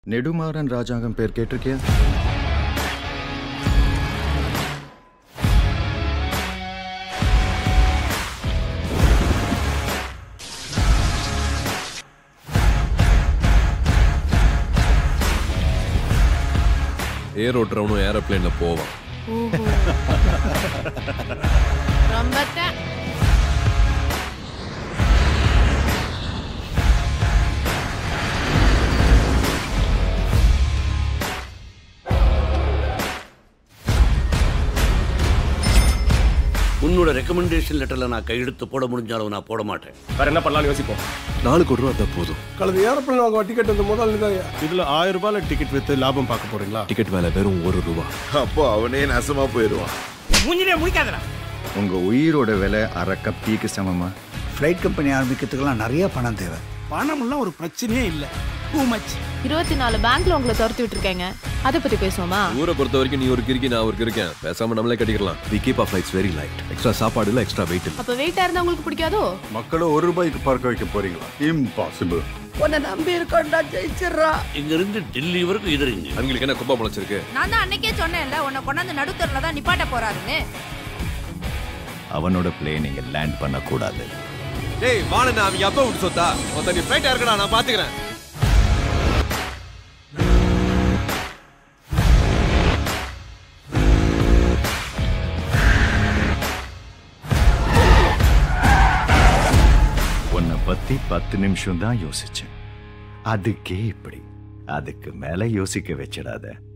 நெடுமாறன் ராஜாங்கம் பேர் கேட்டிருக்கியா ஏர் ஓட்டுறவனும் ஏரோப்ளேன்ல போவான் ரொம்ப தான். உன்னோட ரெக்கமெண்டேஷன் லெட்டர்ல நான் கையெழுத்து போட முடிஞ்சாலும் நான் போட மாட்டேன் வேற என்ன பண்ணலாம்னு யோசிப்போம் நாளுக்கு ஒரு ரூபா இருந்தா போதும் கலந்து ஏரோப்ளேன் வாங்க டிக்கெட் வந்து முதல்ல தான் இதுல ஆயிரம் ரூபாயில டிக்கெட் வித்து லாபம் பார்க்க போறீங்களா டிக்கெட் மேல வெறும் ஒரு ரூபா அப்போ அவனே நாசமா போயிடுவான் மூஞ்சிலே முடிக்காதடா உங்க உயிரோட விலை அரை கப் டீக்கு சமமா ஃப்ளைட் கம்பெனி ஆரம்பிக்கிறதுக்கெல்லாம் நிறைய பணம் தேவை பணம்லாம் ஒரு பிரச்சனையே இல்ல டூ மச் இருபத்தி நாலு பேங்க்ல உங்களை துரத்தி விட்டுருக்கேங்க அதை பத்தி பேசுவோமா ஊரை பொறுத்த வரைக்கும் நீ ஒரு கிறுக்கி நான் ஒரு கிறுக்கேன் பேசாம நம்மளே கட்டிக்கலாம் we keep off flights very light extra சாப்பாடு இல்ல எக்ஸ்ட்ரா வெயிட் இல்ல அப்ப வெயிட்டா இருந்தா உங்களுக்கு பிடிக்காதோ மக்களை ஒரு ரூபாய்க்கு பார்க்க வைக்க போறீங்களா இம்பாசிபிள் உன்னை நம்பி இருக்கோண்டா ஜெயிச்சிடுறா இங்க இருந்து டெல்லி வரைக்கும் எதிரிங்க அவங்களுக்கு என்ன குப்பா முளைச்சிருக்கு நான் தான் அன்னைக்கே சொன்னேன்ல உன்னை கொண்டாந்து நடுத்தரில் தான் நிப்பாட்ட போறாருன்னு அவனோட பிளேன் இங்க லேண்ட் பண்ணக்கூடாது டேய் வாணனா அவங்க அப்பா விட்டு சொத்தா மொத்த நீ ஃபிளைட் இருக்கடா நான் பாத்துக்கிறேன் உன்னை பத்தி பத்து நிமிஷம் தான் யோசிச்சேன் அதுக்கே இப்படி அதுக்கு மேல யோசிக்க வச்சிடாத